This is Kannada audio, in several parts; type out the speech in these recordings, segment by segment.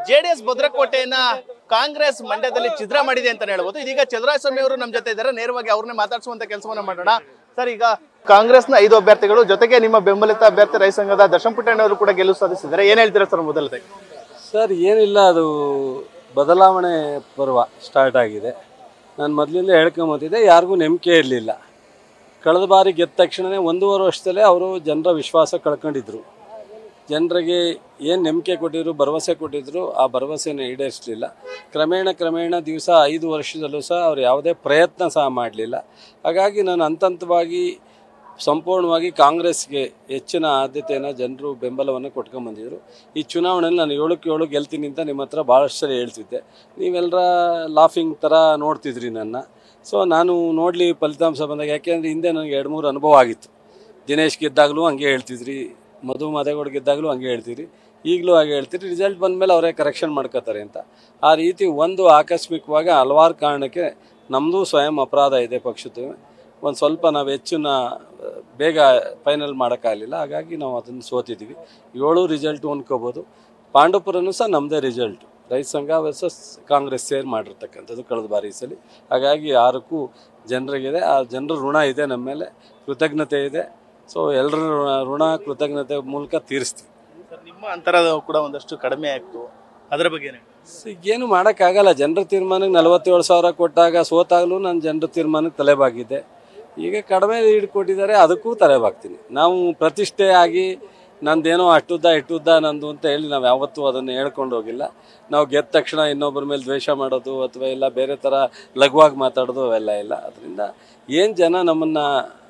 ಜೆಡಿಎಸ್ ಭದ್ರಕೋಟೆಯನ್ನ ಕಾಂಗ್ರೆಸ್ ಮಂಡ್ಯದಲ್ಲಿ ಛಿದ್ರ ಮಾಡಿದೆ ಅಂತ ಹೇಳ್ಬೋದು ಇದೀಗ ಚಂದ್ರಸ್ವಾಮಿ ಅವರು ನಮ್ಮ ಜೊತೆ ಇದ್ದಾರೆ ನೇರವಾಗಿ ಅವ್ರನ್ನೇ ಮಾತಾಡಿಸುವಂತ ಕೆಲಸವನ್ನ ಮಾಡೋಣ ಸರ್ ಈಗ ಕಾಂಗ್ರೆಸ್ನ ಐದು ಅಭ್ಯರ್ಥಿಗಳು ಜೊತೆಗೆ ನಿಮ್ಮ ಬೆಂಬಲಿತ ಅಭ್ಯರ್ಥಿ ರೈ ಸಂಘದ ದರ್ಶನ್ ಪುಟ್ಟಣ್ಣ ಅವರು ಕೂಡ ಗೆಲುವು ಸಾಧಿಸಿದ್ದಾರೆ ಏನ್ ಹೇಳ್ತೀರಾ ಸರ್ ಮೊದಲದಾಗಿ ಸರ್ ಏನಿಲ್ಲ ಅದು ಬದಲಾವಣೆ ಪರ್ವ ಸ್ಟಾರ್ಟ್ ಆಗಿದೆ ನಾನು ಮೊದಲಿಂದ ಹೇಳ್ಕೊಂಬತ್ತಿದ್ದೆ ಯಾರಿಗೂ ನಂಬಿಕೆ ಇರಲಿಲ್ಲ ಕಳೆದ ಬಾರಿ ಗೆದ್ದ ತಕ್ಷಣವೇ ಒಂದೂವರೆ ವರ್ಷದಲ್ಲೇ ಅವರು ಜನರ ವಿಶ್ವಾಸ ಕಳ್ಕೊಂಡಿದ್ರು ಜನರಿಗೆ ಏನು ನಂಬಿಕೆ ಕೊಟ್ಟಿದ್ರು ಭರವಸೆ ಕೊಟ್ಟಿದ್ರು ಆ ಭರವಸೆನ ಈಡೇರಿಸಲಿಲ್ಲ ಕ್ರಮೇಣ ಕ್ರಮೇಣ ದಿವಸ ಐದು ವರ್ಷದಲ್ಲೂ ಸಹ ಅವ್ರು ಯಾವುದೇ ಪ್ರಯತ್ನ ಸಹ ಮಾಡಲಿಲ್ಲ ಹಾಗಾಗಿ ನಾನು ಹಂತ ಹಂತವಾಗಿ ಸಂಪೂರ್ಣವಾಗಿ ಕಾಂಗ್ರೆಸ್ಗೆ ಹೆಚ್ಚಿನ ಆದ್ಯತೆಯನ್ನು ಜನರು ಬೆಂಬಲವನ್ನು ಕೊಟ್ಕೊಂಬಂದಿದ್ರು ಈ ಚುನಾವಣೆಯಲ್ಲಿ ನಾನು ಏಳಕ್ಕೆ ಏಳು ಗೆಲ್ತೀನಿ ಅಂತ ನಿಮ್ಮ ಹತ್ರ ಭಾಳಷ್ಟು ಸರಿ ಹೇಳ್ತಿದ್ದೆ ನೀವೆಲ್ಲರ ಲಾಫಿಂಗ್ ಥರ ನೋಡ್ತಿದ್ರಿ ನನ್ನ ಸೊ ನಾನು ನೋಡಲಿ ಫಲಿತಾಂಶ ಬಂದಾಗ ಯಾಕೆಂದರೆ ಹಿಂದೆ ನನಗೆ ಎರಡು ಮೂರು ಅನುಭವ ಆಗಿತ್ತು ದಿನೇಶ್ ಗೆದ್ದಾಗಲೂ ಹಂಗೆ ಹೇಳ್ತಿದ್ರಿ ಮಧು ಮಾದೇಗೌಡ ಗೆದ್ದಾಗಲೂ ಹಂಗೆ ಹೇಳ್ತೀರಿ ಈಗಲೂ ಹಾಗೆ ಹೇಳ್ತೀರಿ ರಿಸಲ್ಟ್ ಬಂದಮೇಲೆ ಅವರೇ ಕರೆಕ್ಷನ್ ಮಾಡ್ಕೋತಾರೆ ಅಂತ ಆ ರೀತಿ ಒಂದು ಆಕಸ್ಮಿಕವಾಗಿ ಹಲವಾರು ಕಾರಣಕ್ಕೆ ನಮ್ಮದು ಸ್ವಯಂ ಅಪರಾಧ ಇದೆ ಪಕ್ಷದ ಒಂದು ಸ್ವಲ್ಪ ನಾವು ಹೆಚ್ಚಿನ ಬೇಗ ಫೈನಲ್ ಮಾಡೋಕ್ಕಾಗಲಿಲ್ಲ ಹಾಗಾಗಿ ನಾವು ಅದನ್ನು ಸೋತಿದ್ದೀವಿ ಏಳು ರಿಸಲ್ಟ್ ಅನ್ಕೋಬೋದು ಪಾಂಡವಪುರನೂ ಸಹ ನಮ್ಮದೇ ರಿಸಲ್ಟ್ ರೈತ ಸಂಘ ವರ್ಸಸ್ ಕಾಂಗ್ರೆಸ್ ಸೇರ್ ಮಾಡಿರ್ತಕ್ಕಂಥದ್ದು ಕಳೆದ ಬಾರಿ ಸಲ ಹಾಗಾಗಿ ಯಾರಕ್ಕೂ ಜನರಿಗಿದೆ ಆ ಜನರ ಋಣ ಇದೆ ನಮ್ಮ ಮೇಲೆ ಕೃತಜ್ಞತೆ ಇದೆ ಸೊ ಎಲ್ಲರ ಋಣ- ಋಣ ಕೃತಜ್ಞತೆ ಮೂಲಕ ತೀರಿಸ್ತೀವಿ ಸರ್ ನಿಮ್ಮ ಅಂತರ ಕೂಡ ಒಂದಷ್ಟು ಕಡಿಮೆ ಆಯ್ತು ಅದರ ಬಗ್ಗೆ ಏನ್ ಹೇಳ್ತೀರಾ? ಸೊ ಏನು ಮಾಡೋಕ್ಕಾಗಲ್ಲ ಜನರ ತೀರ್ಮಾನಕ್ಕೆ ನಲವತ್ತೇಳು ಸಾವಿರ ಕೊಟ್ಟಾಗ ಸೋತಾಗಲೂ ನಾನು ಜನರ ತೀರ್ಮಾನಕ್ಕೆ ತಲೆಬಾಗಿದ್ದೆ ಈಗ ಕಡಿಮೆ ಲೀಡ್ ಕೊಟ್ಟಿದ್ದಾರೆ ಅದಕ್ಕೂ ತಲೆಬಾಗ್ತೀನಿ ನಾವು ಪ್ರತಿಷ್ಠೆ ಆಗಿ ನಂದೇನೋ ಅಷ್ಟುದ್ದ ಇಟ್ಟುದ್ದ ನಂದು ಅಂತ ಹೇಳಿ ನಾವು ಯಾವತ್ತೂ ಅದನ್ನು ಹೇಳ್ಕೊಂಡು ಹೋಗಿಲ್ಲ ನಾವು ಗೆದ್ದ ತಕ್ಷಣ ಇನ್ನೊಬ್ಬರ ಮೇಲೆ ದ್ವೇಷ ಮಾಡೋದು ಅಥವಾ ಇಲ್ಲ ಬೇರೆ ಥರ ಲಘುವಾಗಿ ಮಾತಾಡೋದು ಅವೆಲ್ಲ ಇಲ್ಲ ಅದರಿಂದ ಏನು ಜನ ನಮ್ಮನ್ನು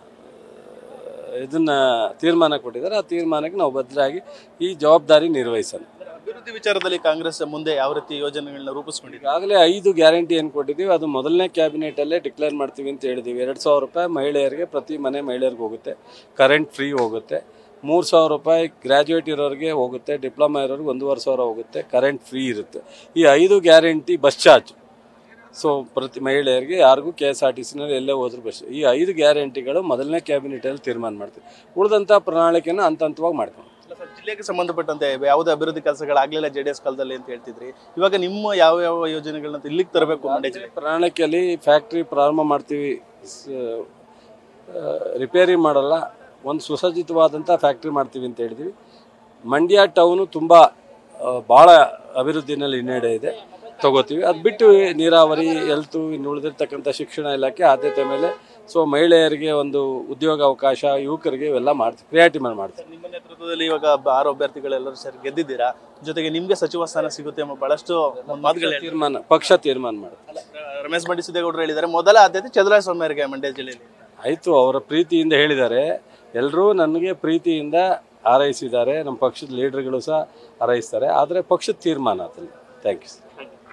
ಇದನ್ನು ತೀರ್ಮಾನ ಕೊಟ್ಟಿದ್ದಾರೆ ಆ ತೀರ್ಮಾನಕ್ಕೆ ನಾವು ಬದ್ಧರಾಗಿ ಈ ಜವಾಬ್ದಾರಿ ನಿರ್ವಹಿಸೋಣ ಅಭಿವೃದ್ಧಿ ವಿಚಾರದಲ್ಲಿ ಕಾಂಗ್ರೆಸ್ ಮುಂದೆ ಯಾವ ರೀತಿ ಯೋಜನೆಗಳನ್ನ ರೂಪಿಸ್ಕೊಂಡಿದೆ ಈಗಾಗಲೇ ಐದು ಗ್ಯಾರಂಟಿ ಏನು ಕೊಟ್ಟಿದ್ದೀವಿ ಅದು ಮೊದಲನೇ ಕ್ಯಾಬಿನೆಟಲ್ಲೇ ಡಿಕ್ಲೇರ್ ಮಾಡ್ತೀವಿ ಅಂತ ಹೇಳಿದ್ದೀವಿ ಎರಡು ಸಾವಿರ ರೂಪಾಯಿ ಮಹಿಳೆಯರಿಗೆ ಪ್ರತಿ ಮನೆ ಮಹಿಳೆಯರಿಗೆ ಹೋಗುತ್ತೆ ಕರೆಂಟ್ ಫ್ರೀ ಹೋಗುತ್ತೆ ಮೂರು ಸಾವಿರ ರೂಪಾಯಿ ಗ್ರ್ಯಾಜುಯೇಟ್ ಇರೋರಿಗೆ ಹೋಗುತ್ತೆ ಡಿಪ್ಲೊಮಾ ಇರೋರಿಗೆ ಒಂದೂವರೆ ಸಾವಿರ ಹೋಗುತ್ತೆ ಕರೆಂಟ್ ಫ್ರೀ ಇರುತ್ತೆ ಈ ಐದು ಗ್ಯಾರಂಟಿ ಬಸ್ ಚಾರ್ಜ್ ಸೊ ಪ್ರತಿ ಮಹಿಳೆಯರಿಗೆ ಯಾರಿಗೂ ಕೆ ಎಸ್ ಆರ್ ಟಿ ಸಿನಲ್ಲಿ ಎಲ್ಲೇ ಹೋದ್ರು ಬಸ್ ಈ ಐದು ಗ್ಯಾರಂಟಿಗಳು ಮೊದಲನೇ ಕ್ಯಾಬಿನೆಟಲ್ಲಿ ತೀರ್ಮಾನ ಮಾಡ್ತೀವಿ ಉಳಿದಂಥ ಪ್ರಣಾಳಿಕೆನ ಹಂತ ಹಂತವಾಗಿ ಮಾಡ್ಕೊಂಡು ಅಲ್ಲ ಸರ್, ಜಿಲ್ಲೆಗೆ ಸಂಬಂಧಪಟ್ಟಂತೆ ಯಾವುದೇ ಅಭಿವೃದ್ಧಿ ಕೆಲಸಗಳಾಗ್ಲಿಲ್ಲ ಜೆ ಡಿ ಎಸ್ ಕಾಲದಲ್ಲಿ ಅಂತ ಹೇಳ್ತಿದ್ರಿ ಇವಾಗ ನಿಮ್ಮ ಯಾವ ಯಾವ ಯೋಜನೆಗಳನ್ನ ಇಲ್ಲಿಗೆ ತರಬೇಕು ಮಂಡ್ಯ ಜಿಲ್ಲೆ ಪ್ರಣಾಳಿಕೆಯಲ್ಲಿ ಫ್ಯಾಕ್ಟ್ರಿ ಪ್ರಾರಂಭ ಮಾಡ್ತೀವಿ ಸ- ಆ, ರಿಪೇರಿ ಮಾಡಲ್ಲ ಒಂದು ಸುಸಜ್ಜಿತವಾದಂಥ ಫ್ಯಾಕ್ಟ್ರಿ ಮಾಡ್ತೀವಿ ಅಂತ ಹೇಳಿದ್ವಿ ಮಂಡ್ಯ ಟೌನು ತುಂಬ ಭಾಳ ಅಭಿವೃದ್ಧಿನಲ್ಲಿ ಹಿನ್ನಡೆ ಇದೆ ತಗೋತೀವಿ ಅದು ಬಿಟ್ಟು ನೀರಾವರಿ ಹೆಲ್ತು ಇನ್ನು ಉಳಿದಿರ್ತಕ್ಕಂಥ ಶಿಕ್ಷಣ ಇಲಾಖೆ ಆದ್ಯತೆ ಮೇಲೆ ಸೊ ಮಹಿಳೆಯರಿಗೆ ಒಂದು ಉದ್ಯೋಗ ಅವಕಾಶ ಯುವಕರಿಗೆ ಇವೆಲ್ಲ ಮಾಡ್ತೀವಿ ಕ್ರಿಯಾಟಿವ್ ಮಾಡ್ತೀವಿ ನಿಮ್ಮ ನೇತೃತ್ವದಲ್ಲಿ ಇವಾಗ ಬ- ಆರು ಅಭ್ಯರ್ಥಿಗಳೆಲ್ಲರೂ ಸೇರಿ ಗೆದ್ದಿದ್ದೀರಾ ಜೊತೆಗೆ ನಿಮ್ಗೆ ಸಚಿವ ಸ್ಥಾನ ಸಿಗುತ್ತೆ ಎಂಬ ಬಹಳಷ್ಟು ಮಾತುಗಳು ಹೇಳ್ತಾರೆ. ತೀರ್ಮಾನ ಪಕ್ಷ ತೀರ್ಮಾನ ಮಾಡುತ್ತೆ ಅಲ್ಲ, ರಮೇಶ್ ಬಂಡಿ ಸಿದ್ದೇಗೌಡರು ಹೇಳಿದ್ದಾರೆ ಮೊದಲ ಆದ್ಯತೆ ಚಂದ್ರಸ್ವಾಮಿ ಅವರಿಗೆ ಮಂಡ್ಯ ಜಿಲ್ಲೆಯಲ್ಲಿ ಆಯಿತು ಅವರ ಪ್ರೀತಿಯಿಂದ ಹೇಳಿದ್ದಾರೆ ಎಲ್ಲರೂ ನನಗೆ ಪ್ರೀತಿಯಿಂದ ಹಾರೈಸಿದ್ದಾರೆ ನಮ್ಮ ಪಕ್ಷದ ಲೀಡರ್ಗಳು ಸಹ ಹಾರೈಸ್ತಾರೆ ಆದರೆ ಪಕ್ಷದ ತೀರ್ಮಾನ ಅದನ್ನು ಥ್ಯಾಂಕ್ ಯು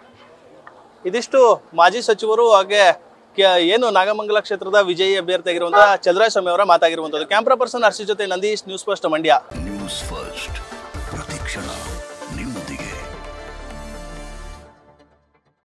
ಇದಿಷ್ಟು ಮಾಜಿ ಸಚಿವರು ಹಾಗೆ ಕೆ- ಏನು ನಾಗಮಂಗಲ ಕ್ಷೇತ್ರದ ವಿಜಯಿ ಅಭ್ಯರ್ಥಿಯಾಗಿರುವಂತಹ ಚಂದ್ರಸ್ವಾಮಿ ಅವರ ಮಾತಾಗಿರುವಂತದ್ದು ಕ್ಯಾಮ್ರಾ ಪರ್ಸನ್ ಹರ್ಷಿ ಜೊತೆ Nandish news first Mandya news first